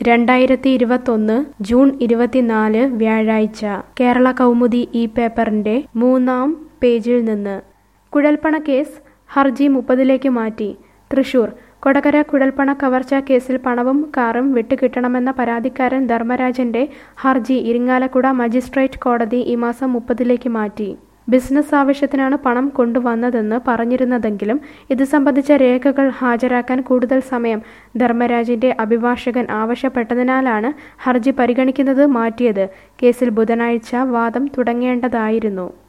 രണ്ടായിരത്തി ഇരുപത്തൊന്ന് ജൂൺ ഇരുപത്തിനാല് വ്യാഴാഴ്ച കേരള കൗമുദി ഈ പേപ്പറിന്റെ മൂന്നാം പേജിൽ നിന്ന് കുഴൽപ്പണ കേസ് ഹർജി മുപ്പതിലേക്ക് മാറ്റി തൃശൂർ കൊടകര കുഴൽപ്പണ കവർച്ചാ കേസിൽ പണവും കാറും വിട്ടുകിട്ടണമെന്ന പരാതിക്കാരൻ ധർമ്മരാജന്റെ ഹർജി ഇരിങ്ങാലക്കുട മജിസ്ട്രേറ്റ് കോടതി ഈ മാസം മുപ്പതിലേക്ക് മാറ്റി ബിസിനസ് ആവശ്യത്തിനാണ് പണം കൊണ്ടുവന്നതെന്ന് പറഞ്ഞിരുന്നതെങ്കിലും ഇത് സംബന്ധിച്ച രേഖകൾ ഹാജരാക്കാൻ കൂടുതൽ സമയം ധർമ്മരാജിന്റെ അഭിഭാഷകൻ ആവശ്യപ്പെട്ടതിനാലാണ് ഹർജി പരിഗണിക്കുന്നത് മാറ്റിയത് കേസിൽ ബുധനാഴ്ച വാദം തുടങ്ങേണ്ടതായിരുന്നു